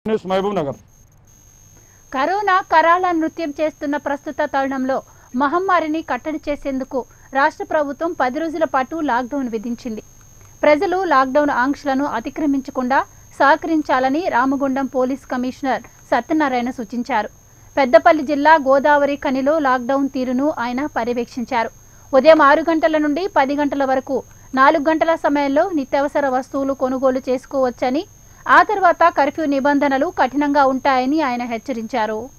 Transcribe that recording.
news Mahbubnagar corona కరాళ నృత్యం చేస్తున్న ప్రస్తుత తరుణంలో మహమ్మారిని కట్టడి చేసేందుకు రాష్ట్ర ప్రభుత్వం పది రోజుల పాటు లాక్డౌన్ విధించింది ప్రజలు లాక్డౌన్ ఆంక్షలను అతిక్రమించకుండా సహకరించాలని రామగుండం పోలీస్ కమిషనర్ సత్యనారాయణ సూచించారు పెద్దపల్లి జిల్లా గోదావరి ఖనిలో లాక్డౌన్ తీరును ఆయన పర్యవేక్షించారు ఉదయం ఆరు గంటల నుండి పది గంటల వరకు నాలుగు గంటల సమయంలో నిత్యావసర వస్తువులు కొనుగోలు చేసుకోవచ్చని ఆ తర్వాత కర్ఫ్యూ నిబంధనలు కఠినంగా ఉంటాయని ఆయన హెచ్చరించారు